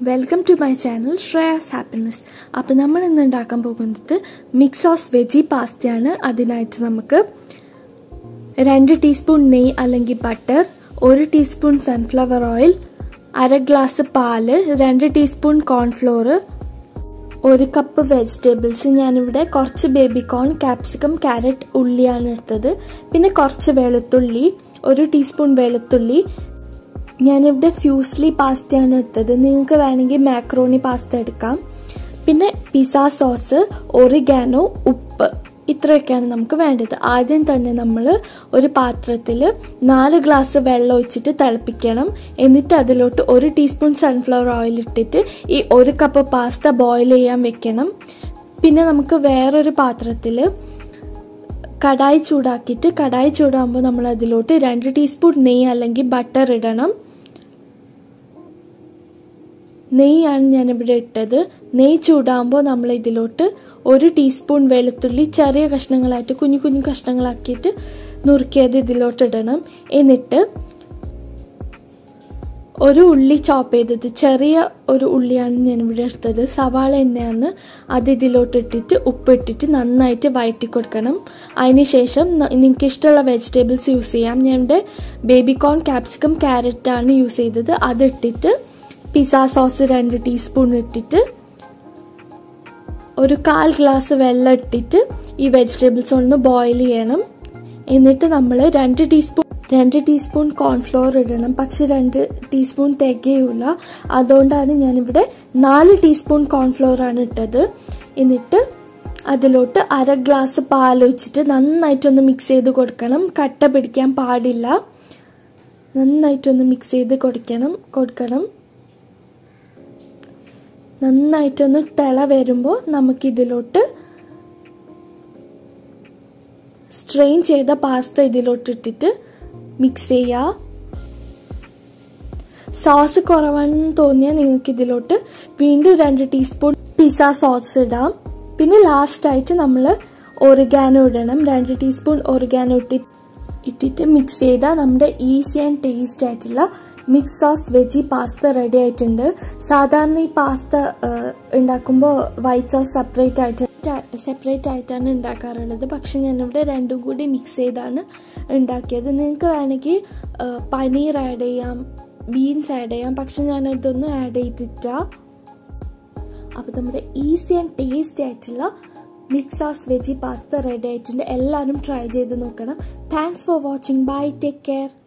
welcome to my channel Shreyas happiness അപ്പോൾ നമ്മൾ ഇന്ന് ഉണ്ടാക്കാൻ പോകുന്നത് മിക്സ് ഓഫ് വെജി പാസ്തയാണ് അതിനായിട്ട് നമുക്ക് രണ്ട് ടീസ്പൂൺ നെയ്യ് അല്ലെങ്കിൽ ബട്ടർ ഒരു ടീസ്പൂൺ സൺഫ്ലവർ ഓയിൽ അര ഗ്ലാസ് പാല് രണ്ട് ടീസ്പൂൺ കോൺഫ്ലോർ ഒരു കപ്പ് വെജിറ്റബിൾസ് ഞാനിവിടെ കുറച്ച് ബേബി കോൺ ക്യാപ്സിക്കം ക്യാരറ്റ് ഉള്ളിയാണ് എടുത്തത് പിന്നെ കുറച്ച് വെളുത്തുള്ളി ഒരു ടീസ്പൂൺ വെളുത്തുള്ളി ഞാനിവിടെ ഫ്യൂസ്ലി പാസ്തയാണ് എടുത്തത് നിങ്ങൾക്ക് വേണമെങ്കിൽ മാക്രോണി പാസ്ത എടുക്കാം പിന്നെ പിസ സോസ് ഒറിഗാനോ ഉപ്പ് ഇത്രയൊക്കെയാണ് നമുക്ക് വേണ്ടത് ആദ്യം തന്നെ നമ്മൾ ഒരു പാത്രത്തിൽ നാല് ഗ്ലാസ് വെള്ളം ഒഴിച്ചിട്ട് തിളപ്പിക്കണം എന്നിട്ട് അതിലോട്ട് ഒരു ടീസ്പൂൺ സൺഫ്ലവർ ഓയിൽ ഇട്ടിട്ട് ഈ ഒരു കപ്പ് പാസ്ത ബോയിൽ ചെയ്യാൻ വെക്കണം പിന്നെ നമുക്ക് വേറൊരു പാത്രത്തിൽ കടായി ചൂടാക്കിയിട്ട് കടായി ചൂടാകുമ്പോൾ നമ്മൾ അതിലോട്ട് രണ്ട് ടീസ്പൂൺ നെയ്യ് അല്ലെങ്കിൽ ബട്ടർ ഇടണം നെയ്യാണ് ഞാനിവിടെ ഇട്ടത് നെയ്യ് ചൂടാകുമ്പോൾ നമ്മൾ ഇതിലോട്ട് ഒരു ടീസ്പൂൺ വെളുത്തുള്ളി ചെറിയ കഷ്ണങ്ങളായിട്ട് കുഞ്ഞു കുഞ്ഞു കഷ്ണങ്ങളാക്കിയിട്ട് നുറുക്കിയത് ഇതിലോട്ട് ഇടണം എന്നിട്ട് ഒരു ഉള്ളി ചോപ്പ് ചെയ്തത് ചെറിയ ഒരു ഉള്ളിയാണ് ഞാൻ ഇവിടെ എടുത്തത് സവാള തന്നെയാണ് അത് ഇതിലോട്ട് ഇട്ടിട്ട് ഉപ്പിട്ടിട്ട് നന്നായിട്ട് വഴറ്റി കൊടുക്കണം അതിനുശേഷം നിങ്ങൾക്ക് ഇഷ്ടമുള്ള വെജിറ്റബിൾസ് യൂസ് ചെയ്യാം ഞാൻ ഇവിടെ ബേബി കോൺ ക്യാപ്സിക്കം ക്യാരറ്റ് ആണ് യൂസ് ചെയ്തത് അതിട്ടിട്ട് പിസ്സ സോസ് രണ്ട് ടീസ്പൂൺ ഇട്ടിട്ട് ഒരു കാൽ ഗ്ലാസ് വെള്ളം ഇട്ടിട്ട് ഈ വെജിറ്റബിൾസ് ഒന്ന് ബോയിൽ ചെയ്യണം എന്നിട്ട് നമ്മൾ രണ്ട് ടീസ്പൂൺ രണ്ട് ടീസ്പൂൺ കോൺഫ്ലോർ ഇടണം പക്ഷെ രണ്ട് ടീസ്പൂൺ തികയില്ല അതുകൊണ്ടാണ് ഞാനിവിടെ നാല് ടീസ്പൂൺ കോൺഫ്ലോർ ആണ് ഇട്ടത് എന്നിട്ട് അതിലോട്ട് അര ഗ്ലാസ് പാൽ ഒഴിച്ചിട്ട് നന്നായിട്ടൊന്ന് മിക്സ് ചെയ്ത് കൊടുക്കണം കട്ട പിടിക്കാൻ പാടില്ല നന്നായിട്ടൊന്ന് മിക്സ് ചെയ്ത് കൊടുക്കണം കൊടുക്കണം നന്നായിട്ടൊന്ന് തിള വരുമ്പോൾ നമുക്കിതിലോട്ട് സ്ട്രെയിൻ ചെയ്ത പാസ്ത ഇതിലോട്ട് ഇട്ടിട്ട് മിക്സ് ചെയ്യുക സോസ് കുറവാണെന്ന് തോന്നിയാൽ നിങ്ങൾക്ക് ഇതിലോട്ട് വീണ്ടും രണ്ട് ടീസ്പൂൺ പിസ്സ സോസ് ഇടാം പിന്നെ ലാസ്റ്റ് ആയിട്ട് നമ്മൾ ഒറിഗാനോ ഇടണം രണ്ട് ടീസ്പൂൺ ഒറിഗാനോ ഇട്ടി ഇട്ടിട്ട് മിക്സ് ചെയ്താൽ നമ്മുടെ ഈസി ആൻഡ് ടേസ്റ്റ് ആയിട്ടുള്ള mix sauce veggie pasta ready ആയിട്ടുണ്ട് സാധാരണ ഈ പാസ്ത ഉണ്ടാക്കുമ്പോൾ വൈറ്റ് സോസ് സെപ്പറേറ്റ് ആയിട്ട് സെപ്പറേറ്റ് ആയിട്ടാണ് ഉണ്ടാക്കാറുള്ളത് പക്ഷെ ഞാനിവിടെ രണ്ടും കൂടി മിക്സ് ചെയ്താണ് ഉണ്ടാക്കിയത് നിങ്ങൾക്ക് വേണമെങ്കിൽ പനീർ ആഡ് ചെയ്യാം ബീൻസ് ആഡ് ചെയ്യാം പക്ഷെ ഞാൻ ഇതൊന്നും ആഡ് ചെയ്തിട്ട അപ്പോൾ നമ്മുടെ ഈസി ആൻഡ് ടേസ്റ്റി ആയിട്ടുള്ള mix sauce veggie pasta ready ആയിട്ടുണ്ട് എല്ലാവരും ട്രൈ ചെയ്ത് നോക്കണം thanks for watching bye take care